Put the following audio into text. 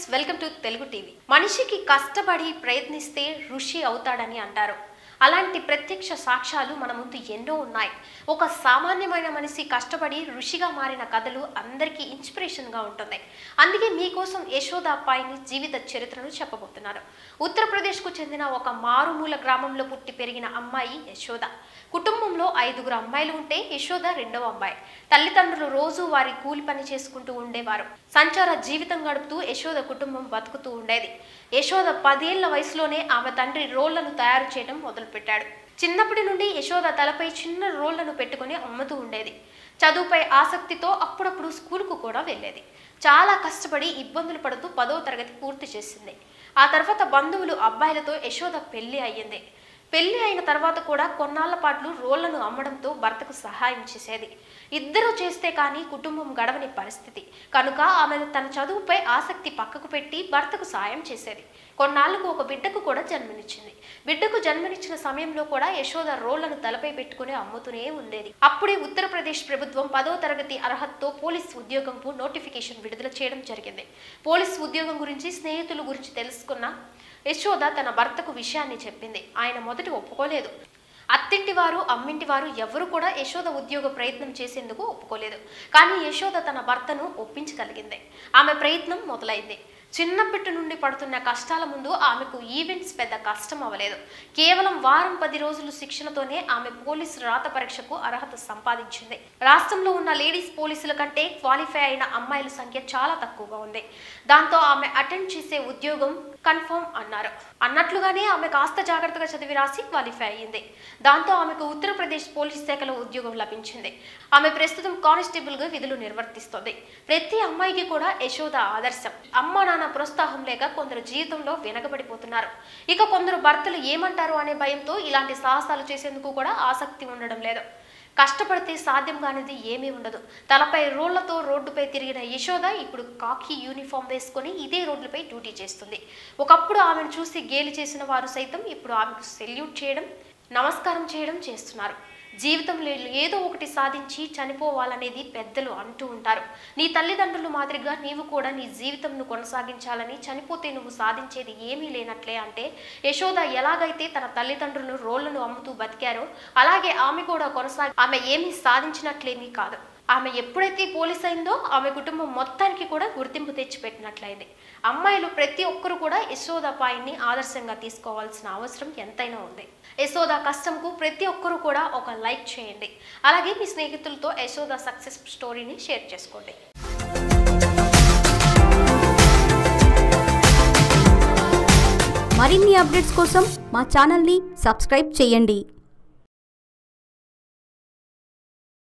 friends welcome to Telugu TV మనిషికి కష్టపడి ప్రయత్నిస్తే ఋషి అవుతాడని అంటారు అలాంటి ప్రత్యక్ష సాక్ష్యాలు మన ముందు ఎన్నో ఉన్నాయి ఒక సామాన్యమైన మనిషి కష్టపడి ఋషిగా మారిన కథలు అందరికీ ఇన్స్పిరేషన్గా ఉంటుంది అందుకే మీకోసం యశోద అప్పాయిని జీవిత చరిత్రను చెప్పబోతున్నారు ఉత్తరప్రదేశ్కు చెందిన ఒక మారుమూల గ్రామంలో పుట్టి పెరిగిన అమ్మాయి యశోద కుటుంబంలో ఐదుగురు అమ్మాయిలు ఉంటే యశోద రెండవ అమ్మాయి తల్లిదండ్రులు రోజు వారి కూలి పని చేసుకుంటూ ఉండేవారు సంచార జీవితం గడుపుతూ యశోద కుటుంబం బతుకుతూ ఉండేది యశోద పదేళ్ల వయసులోనే ఆమె తండ్రి రోళ్లను తయారు చేయడం మొదలుపెట్టాడు చిన్నప్పటి నుండి యశోద తలపై చిన్న రోళ్లను పెట్టుకుని అమ్ముతూ ఉండేది చదువుపై ఆసక్తితో అప్పుడప్పుడు స్కూల్కు కూడా వెళ్ళేది చాలా కష్టపడి ఇబ్బందులు పడుతూ పదో తరగతి పూర్తి చేసింది ఆ తర్వాత బంధువులు అబ్బాయిలతో యశోద పెళ్లి అయ్యింది పెళ్లి అయిన తర్వాత కూడా కొన్నాళ్ల పాటు రోళ్లను అమ్మడంతో భర్తకు సహాయం చేసేది ఇద్దరూ చేస్తే కానీ కుటుంబం గడవని పరిస్థితి కనుక ఆమె తన చదువుపై ఆసక్తి పక్కకు పెట్టి భర్తకు సాయం చేసేది కొన్నాళ్లకు ఒక బిడ్డకు కూడా జన్మనిచ్చింది బిడ్డకు జన్మనిచ్చిన సమయంలో కూడా యశోద రోళ్లను తలపై పెట్టుకుని అమ్ముతూనే ఉండేది అప్పుడే ఉత్తరప్రదేశ్ ప్రభుత్వం పదో తరగతి అర్హతతో పోలీస్ ఉద్యోగంకు నోటిఫికేషన్ విడుదల చేయడం జరిగింది పోలీస్ ఉద్యోగం గురించి స్నేహితుల గురించి తెలుసుకున్న యశోద తన భర్తకు విషయాన్ని చెప్పింది ఆయన మొదటి ఒప్పుకోలేదు అత్తింటి వారు అమ్మింటి వారు ఎవరు కూడా యశోద ఉద్యోగ ప్రయత్నం చేసేందుకు ఒప్పుకోలేదు కానీ యశోద తన భర్తను ఒప్పించగలిగింది ఆమె ప్రయత్నం మొదలైంది చిన్నప్పటి నుండి పడుతున్న కష్టాల ముందు ఆమెకు ఈవెంట్స్ పెద్ద కష్టం అవ్వలేదు కేవలం వారం పది రోజులు శిక్షణతోనే ఆమె పోలీసు రాత పరీక్షకు అర్హత సంపాదించింది రాష్ట్రంలో ఉన్న లేడీస్ పోలీసుల కంటే క్వాలిఫై అయిన అమ్మాయిల సంఖ్య చాలా తక్కువగా ఉంది దాంతో ఆమె అటెండ్ చేసే ఉద్యోగం కన్ఫర్మ్ అన్నారు అన్నట్లుగానే ఆమె కాస్త జాగ్రత్తగా చదివి రాసి క్వాలిఫై అయ్యింది దాంతో ఆమెకు ఉత్తరప్రదేశ్ పోలీస్ శాఖలో ఉద్యోగం లభించింది ఆమె ప్రస్తుతం కానిస్టేబుల్ గా విధులు నిర్వర్తిస్తోంది ప్రతి అమ్మాయికి కూడా యశోద ఆదర్శం అమ్మ నాన్న ప్రోత్సాహం లేక కొందరు జీవితంలో వెనకబడిపోతున్నారు ఇక కొందరు భర్తలు ఏమంటారు అనే భయంతో ఇలాంటి సాహసాలు చేసేందుకు కూడా ఆసక్తి ఉండడం లేదు కష్టపడితే సాధ్యం కానిది ఏమీ ఉండదు తలపై రోళ్లతో రోడ్డుపై తిరిగిన యశోద ఇప్పుడు కాకి యూనిఫామ్ వేసుకొని ఇదే రోడ్లపై డ్యూటీ చేస్తుంది ఒకప్పుడు ఆమెను చూసి గేలి చేసిన వారు సైతం ఇప్పుడు ఆమెకు సెల్యూట్ చేయడం నమస్కారం చేయడం చేస్తున్నారు జీవితంలో ఏదో ఒకటి సాధించి చనిపోవాలనేది పెద్దలు అంటూ ఉంటారు నీ తల్లిదండ్రులు మాదిరిగా నీవు కూడా నీ జీవితంను కొనసాగించాలని చనిపోతే నువ్వు సాధించేది ఏమీ లేనట్లే అంటే యశోద ఎలాగైతే తన తల్లిదండ్రులు రోళ్లను అమ్ముతూ బతికారో అలాగే ఆమె కూడా కొనసాగి ఆమె ఏమీ సాధించినట్లేమీ కాదు ఆమె ఎప్పుడైతే పోలీస్ అయిందో ఆమె కుటుంబం మొత్తానికి కూడా గుర్తింపు తెచ్చిపెట్టినట్లయింది అమ్మాయిలు ప్రతి ఒక్కరు కూడా యశోద పాయిని ఆదర్శంగా తీసుకోవాల్సిన అవసరం ఎంతైనా ఉంది యశోద కష్టంకు ప్రతి ఒక్కరు కూడా ఒక లైక్ చేయండి అలాగే మీ స్నేహితులతో యశోద సక్సెస్ స్టోరీని షేర్ చేసుకోండి మరిన్ని అప్డేట్స్ కోసం మా ఛానల్ని సబ్స్క్రైబ్ చేయండి